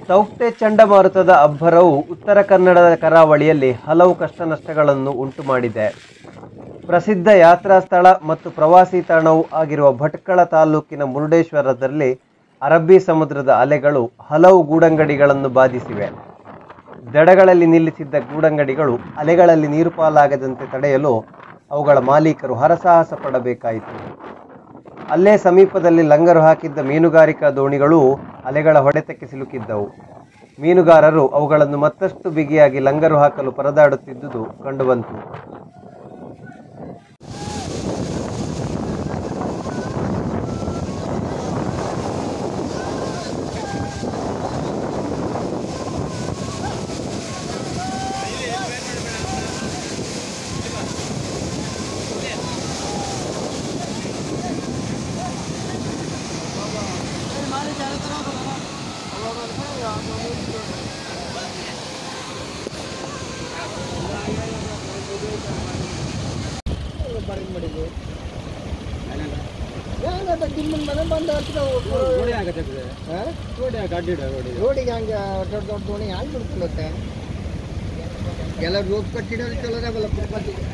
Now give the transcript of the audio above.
Tauktae ಚಂಡಮಾರುತದ ಅಬ್ಬರವು ಉತ್ತರ ಕನ್ನಡದ ಕರಾವಳಿಯಲ್ಲಿ ಹಲವು ಕಷ್ಟ ನಷ್ಟಗಳನ್ನು ಉಂಟು ಮಾಡಿದೆ ಪ್ರಸಿದ್ಧ ಯಾತ್ರಾ ಸ್ಥಳ ಮತ್ತು ಪ್ರವಾಸಿ ತಾಣವೂ ಆಗಿರುವ ಭಟ್ಕಳ ತಾಲೂಕಿನ ಮುರುಡೇಶ್ವರದಲ್ಲಿ ಅರಬ್ಬಿ ಸಮುದ್ರದ ಅಲೆಗಳು ಹಲವು ಗೂಡಂಗಡಿಗಳನ್ನು ಬಾಧಿಸಿವೆ ದಡಗಳಲ್ಲಿ ನಿಲ್ಲಿಸಿದ್ದ ಗೂಡಂಗಡಿಗಳು ಅಲೆಗಳಲ್ಲಿ ನೀರು ಪಾಲಾಗದಂತೆ ತಡೆಯಲು ಅವುಗಳ ಮಾಲೀಕರು ಹರಸಾಹಸ ಪಡಬೇಕಾಯಿತು ಅಲ್ಲೇ ಸಮೀಪದಲ್ಲಿ ಲಂಗರು ಹಾಕಿದ್ದ ಮೀನುಗಾರಿಕಾ ದೋಣಿಗಳು ಅಲೆಗಳ ಹೊಡೆತಕ್ಕೆ ಸಿಲುಕಿದ್ದವು ಮೀನುಗಾರರು ಅವುಗಳನ್ನು ಮತ್ತಷ್ಟು ಬಿಗಿಯಾಗಿ ಲಂಗರು ಹಾಕಲು ಪರದಾಡುತ್ತಿದ್ದುದು ಕಂಡುಬಂತು ರೋಡಿಗೆ ಹಂಗೆ ದೊಡ್ಡ ದೊಡ್ಡ ದೋಣಿ ಹ್ಯಾಂಗೆ ಬಿಡ್ಕೊಳ್ಳುತ್ತೆ ಎಲ್ಲ ರೋಪ್ ಕಟ್ಟಿಡೋದು ಚಲೋದಾಗಲ್ಲ ಫುಟ್ಪಾತಿಗೆ